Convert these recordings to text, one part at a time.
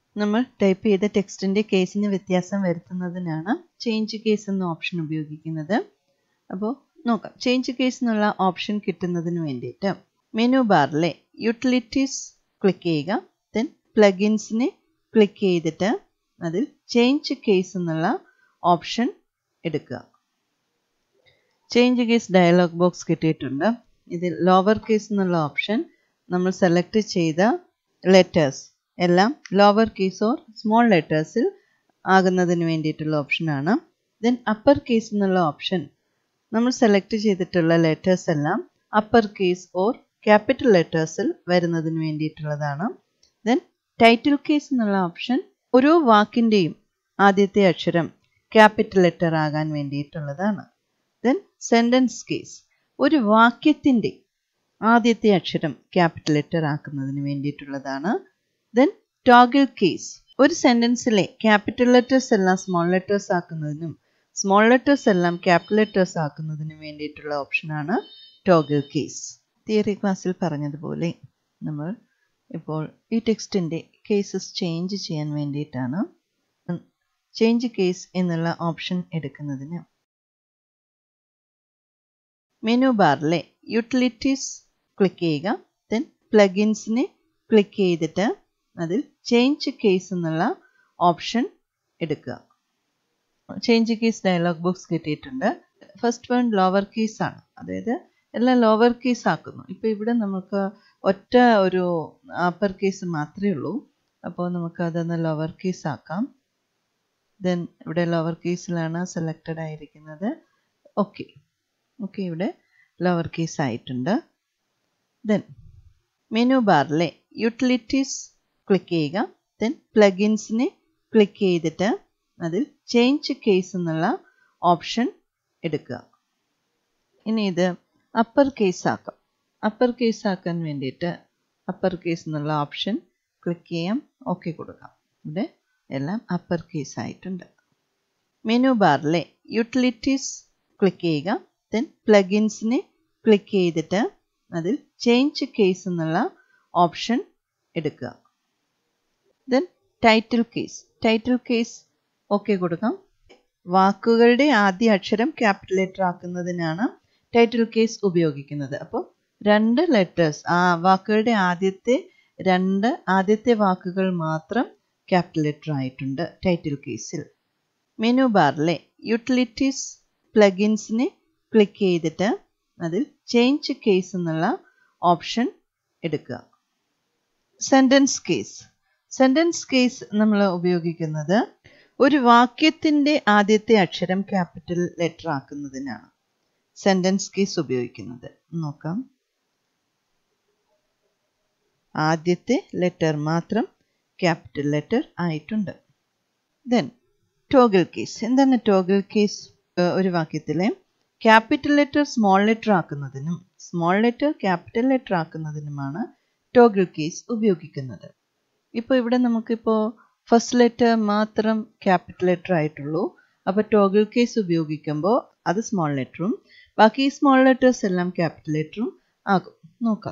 നമ്മൾ ടൈപ്പ് ചെയ്ത ടെക്സ്റ്റിൻ്റെ കേസിന് വ്യത്യാസം വരുത്തുന്നതിനാണ് ചേഞ്ച് കേസ് എന്ന ഓപ്ഷൻ ഉപയോഗിക്കുന്നത് അപ്പോൾ നോക്കാം ചേഞ്ച് കേസ് എന്നുള്ള ഓപ്ഷൻ കിട്ടുന്നതിന് വേണ്ടിയിട്ട് മെനു ബാറിലെ യൂട്ടിലിറ്റീസ് ക്ലിക്ക് ചെയ്യുക ദെൻ പ്ലഗിൻസിനെ ക്ലിക്ക് ചെയ്തിട്ട് അതിൽ ചേഞ്ച് കേസ് എന്നുള്ള ഓപ്ഷൻ എടുക്കുക ചേഞ്ച് കേസ് ഡയലോഗ് ബോക്സ് കിട്ടിയിട്ടുണ്ട് ഇതിൽ ലോവർ കേസ് എന്നുള്ള ഓപ്ഷൻ നമ്മൾ സെലക്ട് ചെയ്ത ലെറ്റേഴ്സ് എല്ലാം ലോവർ കേസ് ഓർ സ്മോൾ ലെറ്റേഴ്സിൽ ആകുന്നതിന് വേണ്ടിയിട്ടുള്ള ഓപ്ഷനാണ് ദെൻ അപ്പർ കേസ് എന്നുള്ള ഓപ്ഷൻ നമ്മൾ സെലക്ട് ചെയ്തിട്ടുള്ള ലെറ്റേഴ്സ് എല്ലാം അപ്പർ കേസ് ഓർ ക്യാപിറ്റൽ ലെറ്റേഴ്സിൽ വരുന്നതിന് വേണ്ടിയിട്ടുള്ളതാണ് ദെൻ ടൈറ്റിൽ കേസ് എന്നുള്ള ഓപ്ഷൻ ഓരോ വാക്കിൻ്റെയും ആദ്യത്തെ അക്ഷരം ക്യാപിറ്റൽ ലെറ്റർ ആകാൻ വേണ്ടിയിട്ടുള്ളതാണ് ദെൻ സെൻറ്റൻസ് കേസ് ഒരു വാക്യത്തിൻ്റെ ആദ്യത്തെ അക്ഷരം ക്യാപിറ്റൽ ലെറ്റർ ആക്കുന്നതിന് വേണ്ടിയിട്ടുള്ളതാണ് ദെൻ ടോഗിൾ കേസ് ഒരു സെൻറ്റൻസിലെ ക്യാപിറ്റൽ ലെറ്റേഴ്സ് എല്ലാം സ്മോൾ ലെറ്റേഴ്സ് ആക്കുന്നതിനും സ്മോൾ ലെറ്റേഴ്സ് എല്ലാം ക്യാപിറ്റൽ ലെറ്റേഴ്സ് ആക്കുന്നതിനും വേണ്ടിയിട്ടുള്ള ഓപ്ഷനാണ് ടോഗിൾ കേസ് തിയറി ക്ലാസ്സിൽ പറഞ്ഞതുപോലെ നമ്മൾ ഇപ്പോൾ ഈ ടെക്സ്റ്റിൻ്റെ കേസസ് ചേഞ്ച് ചെയ്യാൻ വേണ്ടിയിട്ടാണ് ചേഞ്ച് കേസ് എന്നുള്ള ഓപ്ഷൻ എടുക്കുന്നതിന് മെനു ബാറിലെ യൂട്ടിലിറ്റീസ് ക്ലിക്ക് ചെയ്യുക ദെൻ പ്ലഗിൻസിനെ ക്ലിക്ക് ചെയ്തിട്ട് അതിൽ ചേഞ്ച് കേസ് എന്നുള്ള ഓപ്ഷൻ എടുക്കുക ചേഞ്ച് കേസ് ഡയലോഗ് ബോക്സ് കിട്ടിയിട്ടുണ്ട് ഫസ്റ്റ് വൺ ലോവർ കേസ് ആണ് അതായത് എല്ലാം ലോവർ കേസ് ആക്കുന്നു ഇപ്പോൾ ഇവിടെ നമുക്ക് ഒറ്റ ഒരു അപ്പർ കേസ് മാത്രമേ ഉള്ളൂ അപ്പോൾ നമുക്ക് അതൊന്ന് ലോവർ കേസ് ആക്കാം ദെൻ ഇവിടെ ലോവർ കേസിലാണ് സെലക്റ്റഡ് ആയിരിക്കുന്നത് ഓക്കെ ഓക്കെ ഇവിടെ ലോവർ കേസ് ആയിട്ടുണ്ട് ദെൻ മെനു ബാറിലെ യൂട്ടിലിറ്റീസ് ക്ലിക്ക് ചെയ്യുക ദെൻ പ്ലഗിൻസിനെ ക്ലിക്ക് ചെയ്തിട്ട് അതിൽ ചേഞ്ച് കേസ് എന്നുള്ള ഓപ്ഷൻ എടുക്കുക ഇനി ഇത് അപ്പർ കേസ് ആക്കാം അപ്പർ കേസ് ആക്കാൻ വേണ്ടിയിട്ട് അപ്പർ കേസ് എന്നുള്ള ഓപ്ഷൻ ക്ലിക്ക് ചെയ്യാം ഓക്കെ കൊടുക്കാം ഇവിടെ എല്ലാം അപ്പർ കേസ് ആയിട്ടുണ്ട് മെനു ബാറിലെ യൂട്ടിലിറ്റീസ് ക്ലിക്ക് ചെയ്യുക ദെൻ പ്ലഗിൻസിനെ ക്ലിക്ക് ചെയ്തിട്ട് അതിൽ ചേഞ്ച് കേസ് എന്നുള്ള ഓപ്ഷൻ എടുക്കുക then title case title case okay കൊടുക്കാം വാക്കുകളുടെ ആദ്യ അക്ഷരം ക്യാപിറ്റൽ ലെറ്റർ ആക്കുന്നതിനാണ് ടൈറ്റിൽ കേസ് ഉപയോഗിക്കുന്നത് അപ്പോൾ രണ്ട് ലെറ്റേഴ്സ് ആ വാക്കുകളുടെ ആദ്യത്തെ രണ്ട് ആദ്യത്തെ വാക്കുകൾ മാത്രം ക്യാപിറ്റൽ ലെറ്റർ ആയിട്ടുണ്ട് ടൈറ്റിൽ കേസിൽ മെനു ബാറിലെ യൂട്ടിലിറ്റീസ് പ്ലഗിൻസിനെ ക്ലിക്ക് ചെയ്തിട്ട് അതിൽ ചേഞ്ച് കേസ് എന്നുള്ള ഓപ്ഷൻ എടുക്കുക സെൻറ്റൻസ് കേസ് സെൻറ്റൻസ് കേസ് നമ്മൾ ഉപയോഗിക്കുന്നത് ഒരു വാക്യത്തിൻ്റെ ആദ്യത്തെ അക്ഷരം ക്യാപിറ്റൽ ലെറ്റർ ആക്കുന്നതിനാണ് സെൻറ്റൻസ് കേസ് ഉപയോഗിക്കുന്നത് നോക്കാം ആദ്യത്തെ ലെറ്റർ മാത്രം ക്യാപിറ്റൽ ലെറ്റർ ആയിട്ടുണ്ട് ദെൻ ടോഗിൾ കേസ് എന്താണ് ടോഗിൾ കേസ് ഒരു വാക്യത്തിലെ ക്യാപിറ്റൽ ലെറ്റർ സ്മോൾ ലെറ്റർ ആക്കുന്നതിനും സ്മോൾ ലെറ്റർ ക്യാപിറ്റൽ ലെറ്റർ ആക്കുന്നതിനുമാണ് ടോഗിൾ കേസ് ഉപയോഗിക്കുന്നത് ഇപ്പോൾ ഇവിടെ നമുക്കിപ്പോൾ ഫസ്റ്റ് ലെറ്റർ മാത്രം ക്യാപിറ്റൽ ലെറ്റർ ആയിട്ടുള്ളൂ അപ്പോൾ ടോഗിൾ കേസ് ഉപയോഗിക്കുമ്പോൾ അത് സ്മോൾ ലെറ്ററും ബാക്കി സ്മോൾ ലെറ്റേഴ്സ് എല്ലാം ക്യാപിറ്റൽ ലെറ്ററും ആകും നോക്കാം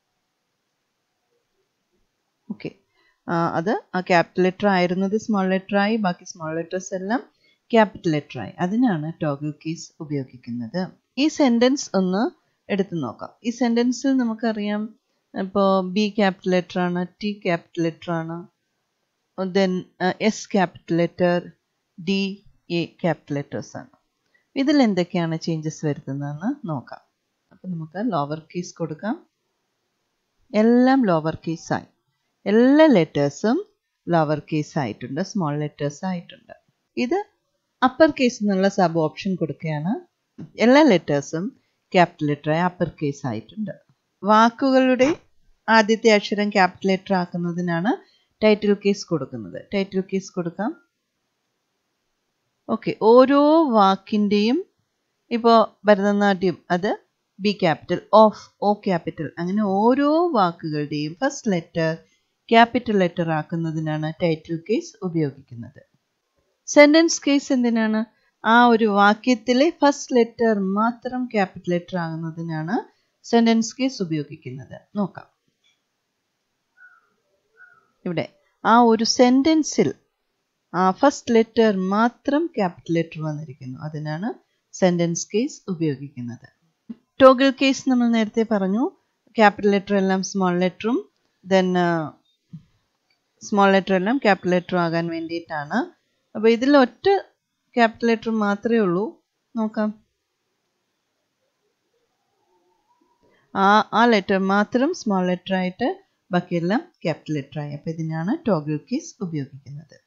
ഓക്കെ അത് ആ ക്യാപിറ്റൽ ലെറ്റർ ആയിരുന്നത് സ്മോൾ ലെറ്റർ ആയി ബാക്കി സ്മോൾ ലെറ്റേഴ്സ് എല്ലാം ക്യാപിറ്റൽ ലെറ്റർ ആയി അതിനാണ് ടോഗിൾ കേസ് ഉപയോഗിക്കുന്നത് ഈ സെൻറ്റൻസ് ഒന്ന് എടുത്തു നോക്കാം ഈ സെൻറ്റൻസിൽ നമുക്കറിയാം ഇപ്പോൾ ബി ക്യാപിറ്റൽ ലെറ്റർ ആണ് ടി ക്യാപിറ്റൽ ലെറ്റർ ആണ് then S capital letter D A capital letters ആണ് ഇതിൽ എന്തൊക്കെയാണ് ചേഞ്ചസ് വരുത്തുന്നതെന്ന് നോക്കാം അപ്പം നമുക്ക് ലോവർ കേസ് കൊടുക്കാം എല്ലാം ലോവർ കേസ് ആയി എല്ലാ ലെറ്റേഴ്സും ലോവർ കേസ് ആയിട്ടുണ്ട് സ്മോൾ ലെറ്റേഴ്സ് ആയിട്ടുണ്ട് ഇത് അപ്പർ കേസ് എന്നുള്ള സബ് ഓപ്ഷൻ കൊടുക്കുകയാണ് എല്ലാ ലെറ്റേഴ്സും ക്യാപിറ്റൽ ലെറ്ററായി അപ്പർ കേസ് ആയിട്ടുണ്ട് വാക്കുകളുടെ ആദ്യത്തെ അക്ഷരം ക്യാപിറ്റൽ ലെറ്റർ ആക്കുന്നതിനാണ് ടൈറ്റിൽ കേസ് കൊടുക്കുന്നത് ടൈറ്റിൽ കേസ് കൊടുക്കാം ഓക്കെ ഓരോ വാക്കിൻ്റെയും ഇപ്പോൾ ഭരതനാട്യം അത് B capital of O capital അങ്ങനെ ഓരോ വാക്കുകളുടെയും ഫസ്റ്റ് ലെറ്റർ ക്യാപിറ്റൽ ലെറ്റർ ആക്കുന്നതിനാണ് ടൈറ്റിൽ കേസ് ഉപയോഗിക്കുന്നത് സെൻറ്റൻസ് കേസ് എന്തിനാണ് ആ ഒരു വാക്യത്തിലെ ഫസ്റ്റ് ലെറ്റർ മാത്രം ക്യാപിറ്റൽ ലെറ്റർ ആകുന്നതിനാണ് സെൻറ്റൻസ് കേസ് ഉപയോഗിക്കുന്നത് നോക്കാം ഇവിടെ ആ ഒരു സെൻറ്റൻസിൽ ആ ഫസ്റ്റ് ലെറ്റർ മാത്രം ക്യാപിറ്റൽ ലെറ്റർ വന്നിരിക്കുന്നു അതിനാണ് സെൻറ്റൻസ് കേസ് ഉപയോഗിക്കുന്നത് ടോഗിൾ കേസ് നമ്മൾ നേരത്തെ പറഞ്ഞു ക്യാപിറ്റൽ ലെറ്റർ എല്ലാം സ്മോൾ ലെറ്ററും ദെൻ സ്മോൾ ലെറ്റർ എല്ലാം ക്യാപിറ്റൽ ലെറ്റർ ആകാൻ വേണ്ടിയിട്ടാണ് അപ്പോൾ ഇതിൽ ഒറ്റ ക്യാപിറ്റൽ ലെറ്റർ മാത്രമേ ഉള്ളൂ നോക്കാം ആ ആ ലെറ്റർ മാത്രം സ്മോൾ ലെറ്റർ ആയിട്ട് ബാക്കിയെല്ലാം ക്യാപിറ്റൽ ലെറ്റർ ആയി അപ്പോൾ ഇതിനാണ് ടോഗിൾ കേസ് ഉപയോഗിക്കുന്നത്